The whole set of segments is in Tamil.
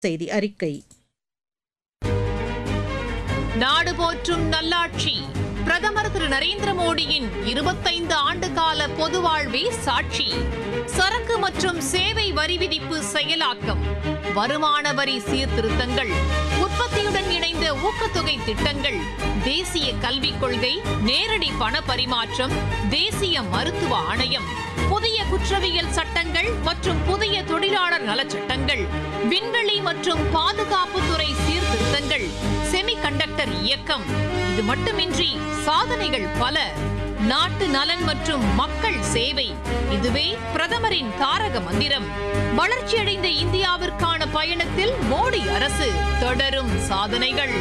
செய்தி அறிக்கை நாடு போற்றும் நல்லாட்சி பிரதமர் திரு நரேந்திர மோடியின் இருபத்தைந்து ஆண்டு கால பொது வாழ்வே சாட்சி சரக்கு மற்றும் சேவை வரி விதிப்பு செயலாக்கம் வருமான வரி சீர்திருத்தங்கள் உற்பத்தியுடன் இணைந்த ஊக்கத்தொகை திட்டங்கள் தேசிய கல்விக் கொள்கை நேரடி பண பரிமாற்றம் தேசிய மருத்துவ ஆணையம் புதிய குற்றவியல் சட்டங்கள் மற்றும் புதிய தொழிலாளர் நலச்சட்டங்கள் விண்வெளி மற்றும் பாதுகாப்புத்துறை சீர்திருத்தங்கள் செமிகண்டக்டர் இயக்கம் இது மட்டுமின்றி சாதனைகள் பல நாட்டு நலன் மற்றும் மக்கள் சேவை இதுவே பிரதமரின் தாரக மந்திரம் வளர்ச்சியடைந்த இந்தியாவிற்கான பயணத்தில் மோடி அரசு தொடரும் சாதனைகள்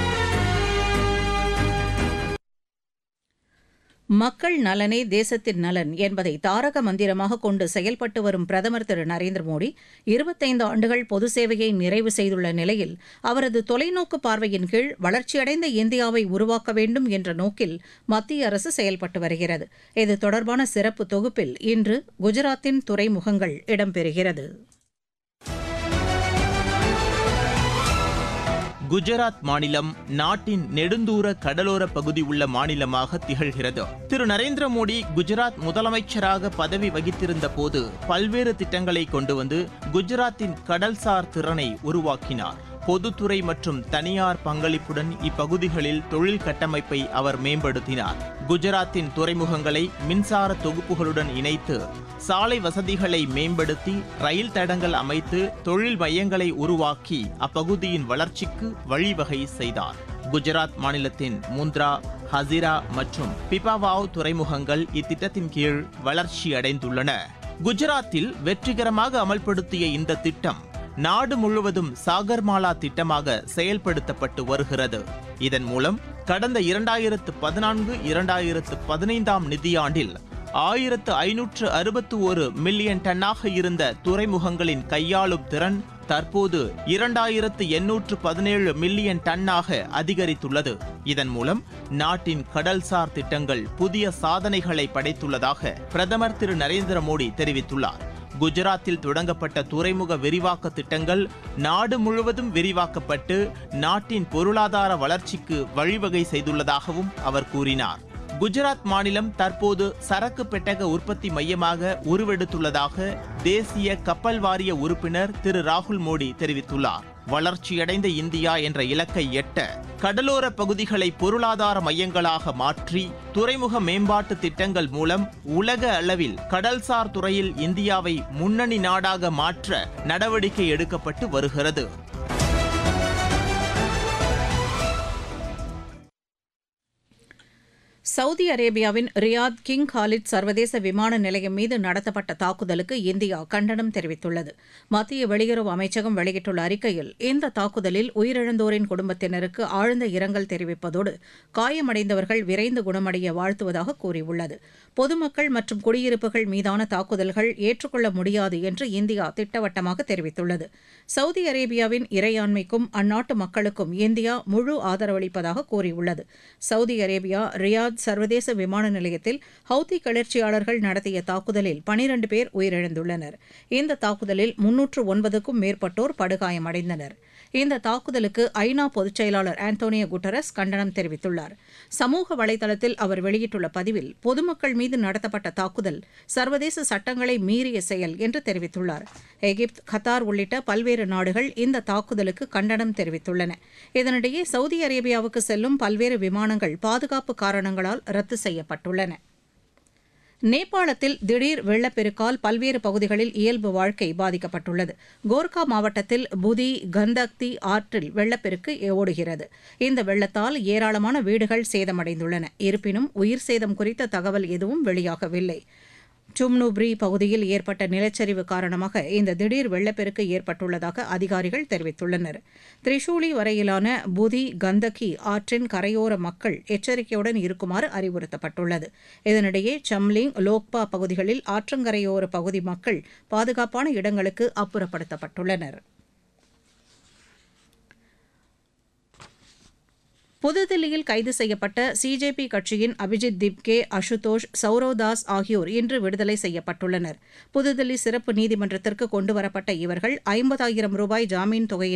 மக்கள் நலனே தேசத்தின் நலன் என்பதை தாரக மந்திரமாக கொண்டு செயல்பட்டு வரும் பிரதமர் திரு நரேந்திர மோடி இருபத்தைந்து ஆண்டுகள் பொது சேவையை நிறைவு செய்துள்ள நிலையில் அவரது தொலைநோக்கு பார்வையின் கீழ் வளர்ச்சியடைந்த இந்தியாவை உருவாக்க வேண்டும் என்ற நோக்கில் மத்திய அரசு செயல்பட்டு வருகிறது இது தொடர்பான சிறப்பு தொகுப்பில் இன்று குஜராத்தின் துறைமுகங்கள் இடம்பெறுகிறது குஜராத் மாநிலம் நாட்டின் நெடுந்தூர கடலோர பகுதி உள்ள மாநிலமாக திகழ்கிறது திரு நரேந்திர மோடி குஜராத் முதலமைச்சராக பதவி வகித்திருந்த போது பல்வேறு திட்டங்களை கொண்டு வந்து குஜராத்தின் கடல்சார் திறனை உருவாக்கினார் பொதுத்துறை மற்றும் தனியார் பங்களிப்புடன் இப்பகுதிகளில் தொழில் கட்டமைப்பை அவர் மேம்படுத்தினார் குஜராத்தின் துறைமுகங்களை மின்சார தொகுப்புகளுடன் இணைத்து சாலை வசதிகளை மேம்படுத்தி ரயில் தடங்கள் அமைத்து தொழில் மையங்களை உருவாக்கி அப்பகுதியின் வளர்ச்சிக்கு வழிவகை செய்தார் குஜராத் மாநிலத்தின் முந்த்ரா ஹசிரா மற்றும் பிபாவாவ் துறைமுகங்கள் இத்திட்டத்தின் கீழ் வளர்ச்சி அடைந்துள்ளன குஜராத்தில் வெற்றிகரமாக அமல்படுத்திய இந்த திட்டம் நாடு முழுவதும் சாகர்மாலா திட்டமாக செயல்படுத்தப்பட்டு வருகிறது இதன் மூலம் கடந்த இரண்டாயிரத்து பதினான்கு இரண்டாயிரத்து பதினைந்தாம் நிதியாண்டில் ஆயிரத்து ஐநூற்று அறுபத்து ஒரு மில்லியன் டன்னாக இருந்த துறைமுகங்களின் கையாளும் திறன் தற்போது இரண்டாயிரத்து எண்ணூற்று பதினேழு மில்லியன் டன்னாக அதிகரித்துள்ளது இதன் மூலம் நாட்டின் கடல்சார் திட்டங்கள் புதிய சாதனைகளை படைத்துள்ளதாக பிரதமர் திரு நரேந்திர மோடி தெரிவித்துள்ளார் குஜராத்தில் தொடங்கப்பட்ட துறைமுக விரிவாக்க திட்டங்கள் நாடு முழுவதும் விரிவாக்கப்பட்டு நாட்டின் பொருளாதார வளர்ச்சிக்கு வழிவகை செய்துள்ளதாகவும் அவர் கூறினார் குஜராத் மாநிலம் தற்போது சரக்கு பெட்டக உற்பத்தி மையமாக உருவெடுத்துள்ளதாக தேசிய கப்பல் வாரிய உறுப்பினர் திரு ராகுல் மோடி தெரிவித்துள்ளார் வளர்ச்சியடைந்த இந்தியா என்ற இலக்கை எட்ட கடலோர பகுதிகளை பொருளாதார மையங்களாக மாற்றி துறைமுக மேம்பாட்டு திட்டங்கள் மூலம் உலக அளவில் கடல்சார் துறையில் இந்தியாவை முன்னணி நாடாக மாற்ற நடவடிக்கை எடுக்கப்பட்டு வருகிறது சவுதி அரேபியாவின் ரியாத் கிங் காலித் சர்வதேச விமான நிலையம் மீது நடத்தப்பட்ட தாக்குதலுக்கு இந்தியா கண்டனம் தெரிவித்துள்ளது மத்திய வெளியுறவு அமைச்சகம் வெளியிட்டுள்ள அறிக்கையில் இந்த தாக்குதலில் உயிரிழந்தோரின் குடும்பத்தினருக்கு ஆழ்ந்த இரங்கல் தெரிவிப்பதோடு காயமடைந்தவர்கள் விரைந்து குணமடைய வாழ்த்துவதாக கூறியுள்ளது பொதுமக்கள் மற்றும் குடியிருப்புகள் மீதான தாக்குதல்கள் ஏற்றுக்கொள்ள முடியாது என்று இந்தியா திட்டவட்டமாக தெரிவித்துள்ளது சவுதி அரேபியாவின் இறையாண்மைக்கும் அந்நாட்டு மக்களுக்கும் இந்தியா முழு ஆதரவளிப்பதாக கூறியுள்ளது சவுதி அரேபியா ரியாத் சர்வதேச விமான நிலையத்தில் ஹவுதி கிளர்ச்சியாளர்கள் நடத்திய தாக்குதலில் பனிரண்டு பேர் உயிரிழந்துள்ளனர் இந்த தாக்குதலில் முன்னூற்று ஒன்பதுக்கும் மேற்பட்டோர் படுகாயமடைந்தனர் இந்த தாக்குதலுக்கு ஐநா பொதுச் செயலாளர் ஆண்டோனியோ குட்டரஸ் கண்டனம் தெரிவித்துள்ளார் சமூக வலைதளத்தில் அவர் வெளியிட்டுள்ள பதிவில் பொதுமக்கள் மீது நடத்தப்பட்ட தாக்குதல் சர்வதேச சட்டங்களை மீறிய செயல் என்று தெரிவித்துள்ளார் எகிப்து கத்தார் உள்ளிட்ட பல்வேறு நாடுகள் இந்த தாக்குதலுக்கு கண்டனம் தெரிவித்துள்ளன இதனிடையே சவுதி அரேபியாவுக்கு செல்லும் பல்வேறு விமானங்கள் பாதுகாப்பு காரணங்களால் ரத்து செய்யப்பட்டுள்ளன நேபாளத்தில் திடீர் வெள்ளப்பெருக்கால் பல்வேறு பகுதிகளில் இயல்பு வாழ்க்கை பாதிக்கப்பட்டுள்ளது கோர்கா மாவட்டத்தில் புதி கந்தக்தி ஆற்றில் வெள்ளப்பெருக்கு ஓடுகிறது இந்த வெள்ளத்தால் ஏராளமான வீடுகள் சேதமடைந்துள்ளன இருப்பினும் உயிர் சேதம் குறித்த தகவல் எதுவும் வெளியாகவில்லை சும்னுப்ரி பகுதியில் ஏற்பட்ட நிலச்சரிவு காரணமாக இந்த திடீர் வெள்ளப்பெருக்கு ஏற்பட்டுள்ளதாக அதிகாரிகள் தெரிவித்துள்ளனர் திரிசூலி வரையிலான புதி கந்தகி ஆற்றின் கரையோர மக்கள் எச்சரிக்கையுடன் இருக்குமாறு அறிவுறுத்தப்பட்டுள்ளது இதனிடையே சம்லிங் லோக்பா பகுதிகளில் ஆற்றங்கரையோர பகுதி மக்கள் பாதுகாப்பான இடங்களுக்கு அப்புறப்படுத்தப்பட்டுள்ளனர் புதுதில்லியில் கைது செய்யப்பட்ட சிஜேபி கட்சியின் அபிஜித் திப்கே அசுதோஷ் சௌரோதாஸ் ஆகியோர் இன்று விடுதலை செய்யப்பட்டுள்ளனர் புதுதில்லி சிறப்பு நீதிமன்றத்திற்கு கொண்டுவரப்பட்ட இவர்கள் ஐம்பதாயிரம் ரூபாய் ஜாமீன் தொகையின்